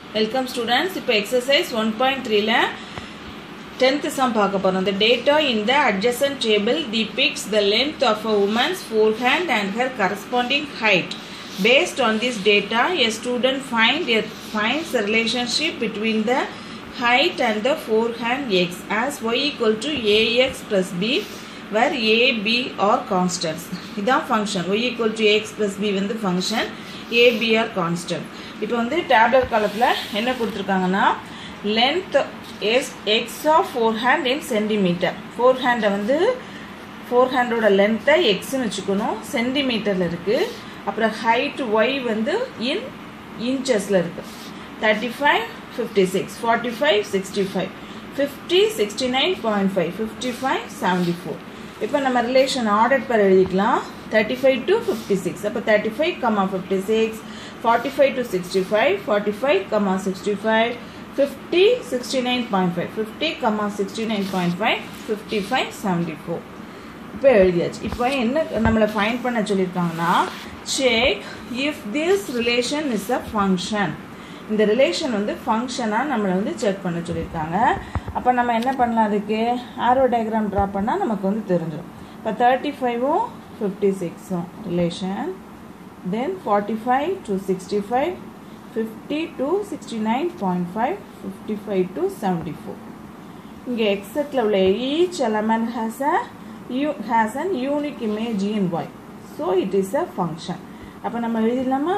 welcome students இப்போ exercise one point த்ரீல tenth sum பார்க்க போகிறோம் the data in the adjacent table depicts the length of a woman's forehand and her corresponding height based on this data a student find a, finds the relationship between the height and the forehand x as y equal to ax plus b where a b are constants இதான் function y equal to x plus b வந்து function a b are constant இப்போ வந்து tablet காலத்தில் என்ன கொடுத்துருக்காங்கன்னா length as x of forehand in centimetre ஃபோர் ஹேண்டை வந்து ஃபோர் ஹேண்டோட லென்த்தை எக்ஸ்னு வச்சுக்கணும் சென்டிமீட்டரில் இருக்குது அப்புறம் ஹைட் ஒய் வந்து இன் இன்ச்சஸில் இருக்குது thirty five fifty six forty five sixty five fifty sixty nine point five fifty five seventy four இப்போ நம்ம ரிலேஷன் ஆர்டர் per எழுதிக்கலாம் thirty five to fifty six அப்போ thirty five comma fifty six forty five to sixty five forty five comma sixty five fifty sixty nine point five fifty comma sixty nine point five fifty five seventy four இப்போ எழுதியாச்சு இப்போ என்ன நம்மளை find பண்ண சொல்லியிருக்காங்கன்னா check if this relation is a function இந்த relation வந்து ஃபங்க்ஷனாக நம்மளை வந்து செக் பண்ண சொல்லியிருக்காங்க அப்போ நம்ம என்ன பண்ணலாம் அதுக்கு ஆரோ டயக்ராம் ட்ரா பண்ணால் நமக்கு வந்து தெரிஞ்சிடும் இப்போ தேர்ட்டி ஃபைவும் ஃபிஃப்டி சிக்ஸும் relation then forty five to sixty five fifty to sixty nine point five fifty five to seventy four இங்கே எக்ஸெட்டில் உள்ள each element has a u has an unique image in y so it is a function அப்போ நம்ம எழுதிடலாமா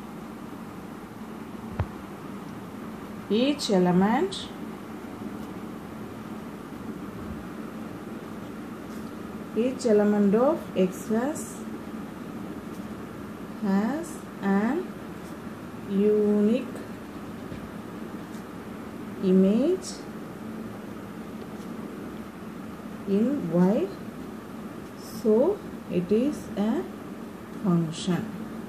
each element each element of xs has an unique image in y so it is a function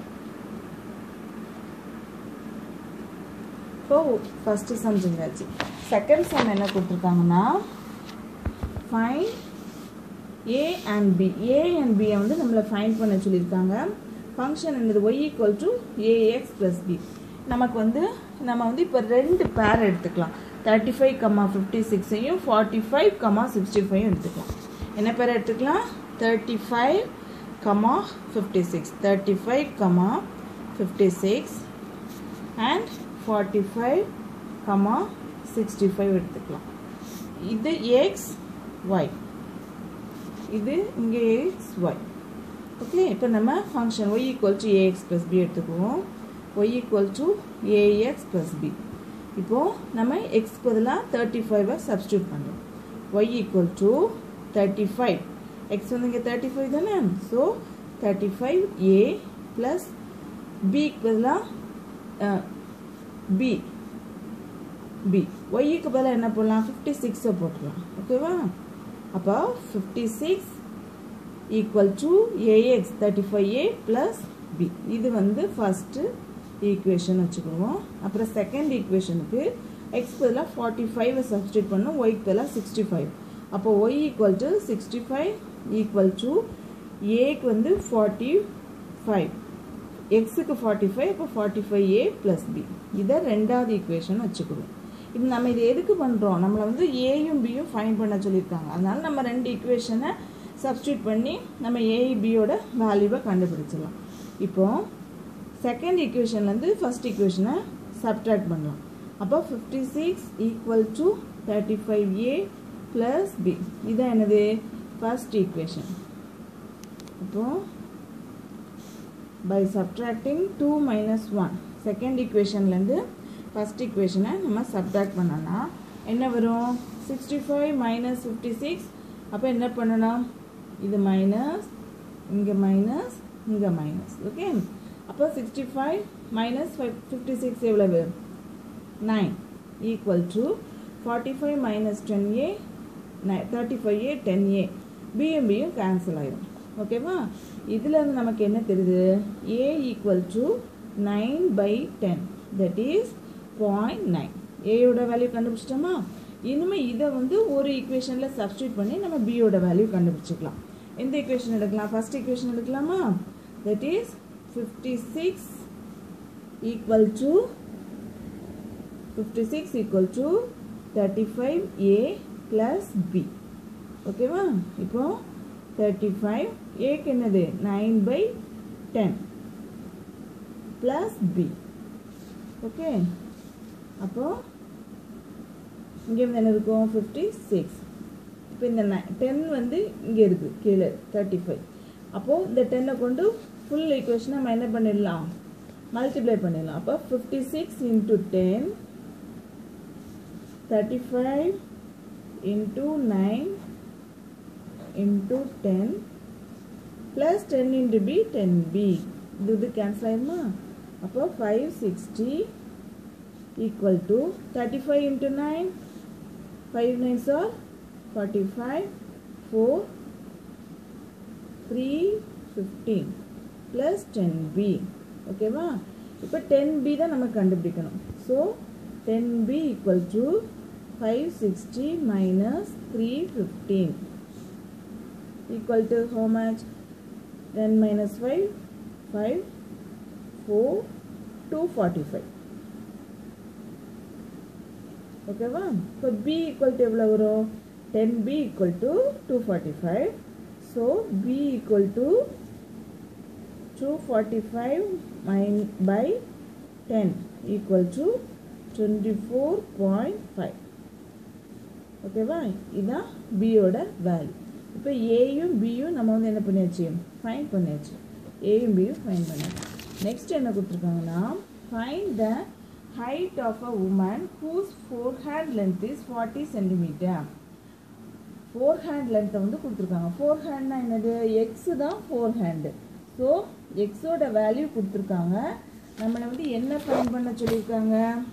இப்போ first sum செஞ்சாச்சு second sum என்ன கொடுத்துருக்காங்கன்னா find a and b a and பியை வந்து நம்மளை ஃபைன் பண்ண சொல்லியிருக்காங்க ஃபங்க்ஷன் என்னது y equal to a x plus b நமக்கு வந்து நம்ம வந்து இப்போ ரெண்டு பேர் எடுத்துக்கலாம் தேர்ட்டி ஃபைவ் கம்மா ஃபிஃப்டி சிக்ஸையும் ஃபார்ட்டி ஃபைவ் கம்மா சிக்ஸ்டி ஃபைவும் எடுத்துக்கலாம் என்ன பேர் எடுத்துக்கலாம் thirty five comma fifty six thirty five comma fifty six and forty five comma sixty five எடுத்துக்கலாம் இது எக்ஸ் ஒய் இது இங்கே எக்ஸ் ஒய் ஓகே இப்போ நம்ம function y equal to a x plus b எடுத்துக்குவோம் y equal to a x plus b இப்போது நம்ம x பதிலாக தேர்ட்டி ஃபைவை சப்ஸ்டியூட் பண்ணுறோம் y equal to thirty five x வந்து இங்கே தேர்ட்டி ஃபைவ் தானே so thirty five a plus பிக்கு பதிலாக பி பி ஒய்க்கு பதிலாக என்ன போடலாம் ஃபிஃப்டி சிக்ஸை போட்டுடலாம் ஓகேவா அப்போ fifty six equal to a x thirty five a plus b இது வந்து ஃபஸ்ட்டு ஈக்குவேஷன் வச்சுக்கிடுவோம் அப்புறம் செகண்ட் ஈக்குவேஷனுக்கு எக்ஸ் பதிலாக ஃபார்ட்டி ஃபைவை சப்ஸ்டியூட் பண்ணோம் ஒய்க்கு பதிலாக சிக்ஸ்டி ஃபைவ் அப்போ y equal to sixty five equal to ஏக்கு வந்து ஃபார்ட்டி ஃபைவ் எக்ஸுக்கு ஃபார்ட்டி ஃபைவ் இப்போ forty five a plus b இதை ரெண்டாவது ஈக்குவேஷன் வச்சுக்கிடுவோம் இப்போ நம்ம இது எதுக்கு பண்ணுறோம் நம்மளை வந்து ஏயும் பியும் ஃபைன் பண்ண சொல்லியிருக்காங்க அதனால நம்ம ரெண்டு ஈக்குவேஷனை சப்ஸ்டியூட் பண்ணி நம்ம ஏ பியோட வேல்யூவை கண்டுபிடிச்சிடலாம் இப்போ செகண்ட் ஈக்குவேஷன்லேருந்து ஃபஸ்ட் ஈக்குவேஷனை சப்ட்ராக்ட் பண்ணலாம் அப்போ fifty six equal to thirty five a plus b இதான் என்னது ஃபஸ்ட் ஈக்குவேஷன் இப்போது by subtracting 2 minus 1 second equationலேருந்து first equationனை நம்ம subtract பண்ணோன்னா என்ன வரும் 65 minus 56 அப்போ என்ன பண்ணணும் இது மைனஸ் இங்கே மைனஸ் இங்கே மைனஸ் ஓகே அப்போ 65 மைனஸ் ஃபிஃப்டி சிக்ஸ் எவ்வளவு nine equal to forty five minus ten a thirty five a ten a பியும் பியும் கேன்சல் ஆயிடும் ஓகேவா இதில் இருந்து நமக்கு என்ன தெரியுது a equal to nine by ten that is point nine ஏயோட வேல்யூ கண்டுபிடிச்சிட்டோமா இனிமேல் இதை வந்து ஒரு ஈக்குவேஷனில் சப்ஸ்டியூட் பண்ணி நம்ம பியோட வேல்யூ கண்டுபிடிச்சிக்கலாம் எந்த ஈக்குவேஷன் எடுக்கலாம் ஃபர்ஸ்ட் ஈக்குவேஷன் எடுக்கலாமா that is fifty six equal to fifty six equal to thirty five a plus b ஓகேவா இப்போ தேர்ட்டி ஃபைவ் ஏக்கு என்னது nine by ten plus b okay அப்போது இங்கே வந்து என்ன இருக்கும் ஃபிஃப்டி சிக்ஸ் இப்போ இந்த நை டென் வந்து இங்கே இருக்குது கீழே தேர்ட்டி ஃபைவ் அப்போது இந்த டென்னை கொண்டு ஃபுல் ஈக்குவேஷன் நம்ம என்ன பண்ணிடலாம் மல்டிப்ளை பண்ணிடலாம் அப்போ fifty six into ten thirty five into nine into ten plus ten into b ten b இது இது கேன்சல் ஆயிருமா அப்போ five sixty equal to thirty five into nine five nines are forty five four three fifteen plus ten b ஓகேவா இப்போ ten b தான் நம்ம கண்டுபிடிக்கணும் so ten b equal to five sixty minus three fifteen equal to how much 10 minus 5 5 4 245 ஓகேவா இப்போ B equal to எவ்வளோ வரும் ten b equal to two forty five so b equal to two forty five mine by ten equal to twenty four point five ஓகேவா இதுதான் பியோட value இப்போ ஏயும் பியும் நம்ம வந்து என்ன பண்ணியாச்சு ஃபைன் பண்ணியாச்சு ஏயும் பியும் ஃபைன் பண்ணியாச்சு நெக்ஸ்ட் என்ன கொடுத்துருக்காங்கன்னா find the height of a woman whose forehand length is forty centimetre forehand லென்த்தை வந்து கொடுத்துருக்காங்க ஃபோர் ஹேண்ட்னா என்னது எக்ஸு தான் ஃபோர் ஹேண்டு ஸோ எக்ஸோட வேல்யூ கொடுத்துருக்காங்க நம்மளை வந்து என்ன ஃபைன் பண்ண சொல்லியிருக்காங்க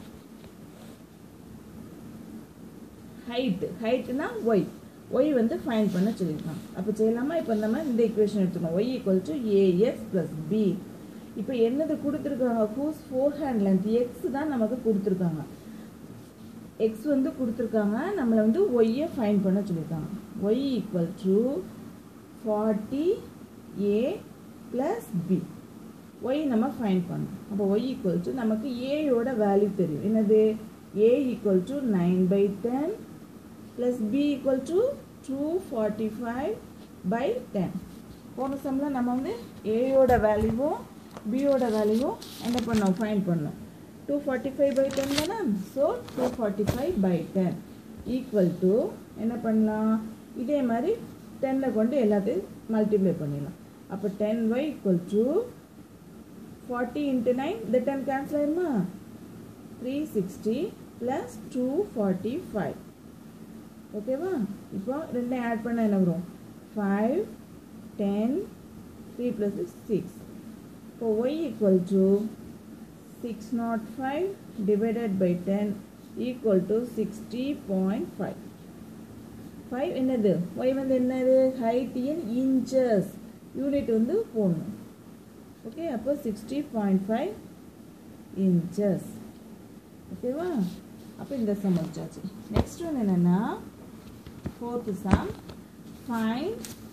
ஹைட்டு ஹைட்டுனா ஒய் ஒய் வந்து ஃபைன் பண்ண சொல்லியிருக்காங்க அப்போ செய்யலாமா இப்போ நம்ம இந்த இக்குவேஷன் எடுத்துக்கணும் y equal to a x plus b இப்போ என்னது கொடுத்துருக்காங்க whose forehand length x தான் நமக்கு கொடுத்துருக்காங்க எக்ஸ் வந்து கொடுத்துருக்காங்க நம்மளை வந்து ஒய்யை ஃபைன் பண்ண சொல்லியிருக்காங்க y equal to forty a plus b y நம்ம ஃபைன் பண்ணணும் அப்போ ஒய் ஈக்குவல் டு நமக்கு ஏயோட வேல்யூ தெரியும் என்னது a equal to nine by ten plus b equal to two forty five by ten போன சம்மில் நம்ம வந்து ஏயோட வேல்யூவும் பியோட வேல்யூவும் என்ன பண்ணோம் ஃபைன் பண்ணோம் two forty five by ten தானே so two forty five by ten equal to என்ன பண்ணலாம் இதே மாதிரி டென்னில் கொண்டு எல்லாத்தையும் மல்டிப்ளை பண்ணிடலாம் அப்போ ten y equal to forty into nine இந்த டென் கேன்சல் ஆயிருமா three sixty plus two forty five ஓகேவா இப்போ ரெண்டையும் ஆட் பண்ணால் என்ன வரும் five ten three plus six இப்போ y equal to six not five divided by ten equal to sixty point five five என்னது ஒய் வந்து என்னது ஹைட் இன் இன்ச்சஸ் யூனிட் வந்து போடணும் ஓகே அப்போ சிக்ஸ்டி பாயிண்ட் ஃபைவ் இன்ச்சஸ் ஓகேவா அப்போ இந்த சம் வச்சாச்சு நெக்ஸ்ட் ஒன்று என்னென்னா fourth sum find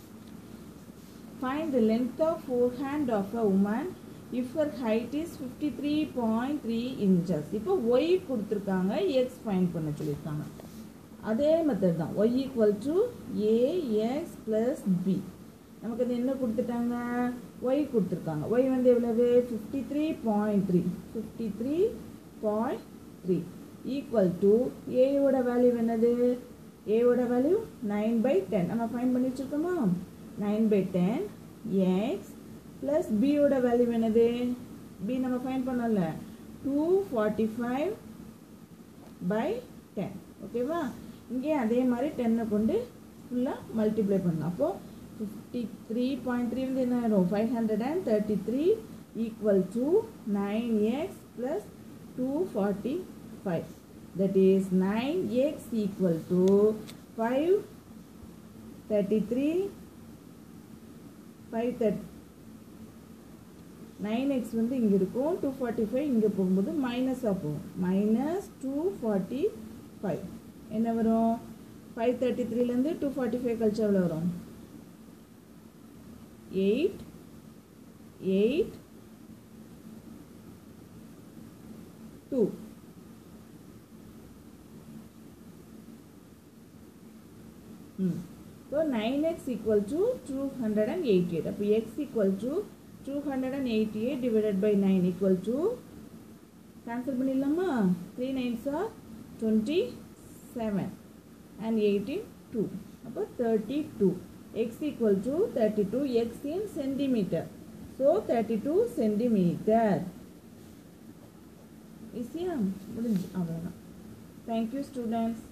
find the length of forehand of a woman if her height is fifty three point three inches இப்போ ஒய் கொடுத்துருக்காங்க எக்ஸ் ஃபைன் பண்ண சொல்லியிருக்காங்க அதே மெத்தட் தான் y equal to a x plus b நமக்கு அது என்ன கொடுத்துட்டாங்க ஒய் கொடுத்துருக்காங்க ஒய் வந்து எவ்வளவு fifty three point three fifty three point three equal to ஏயோட வேல்யூ என்னது ஏயோட வேல்யூ நைன் பை டென் நம்ம ஃபைன் பண்ணி வச்சுருக்கோமா nine by ten x plus பியோட வேல்யூ என்னது பி நம்ம ஃபைன் பண்ணோம்ல two forty five by ten ஓகேவா இங்கே அதே மாதிரி டென்னை கொண்டு ஃபுல்லாக மல்டிப்ளை பண்ணலாம் அப்போது ஃபிஃப்டி த்ரீ பாயிண்ட் த்ரீ வந்து என்ன ஆயிடும் five hundred and thirty three equal to nine x plus two forty five that is 9x equal to 5 33 5 9x வந்து இங்கே இருக்கும் டூ ஃபார்ட்டி ஃபைவ் இங்கே போகும்போது மைனஸாக போகும் மைனஸ் டூ ஃபார்ட்டி ஃபைவ் என்ன வரும் ஃபைவ் தேர்ட்டி த்ரீலேருந்து டூ ஃபார்ட்டி ஃபைவ் கழிச்சு எவ்வளோ வரும் எயிட் எயிட் டூ ம் இப்போ nine x equal to two hundred and eighty eight அப்போ x equal to two hundred and eighty eight divided by nine equal to cancel பண்ணிடலாமா three nines are twenty seven and eighteen two அப்போ thirty two x equal to thirty two x in centimetre so thirty two centimetre ஈஸியா முடிஞ்சு அவ்வளோதான் thank you students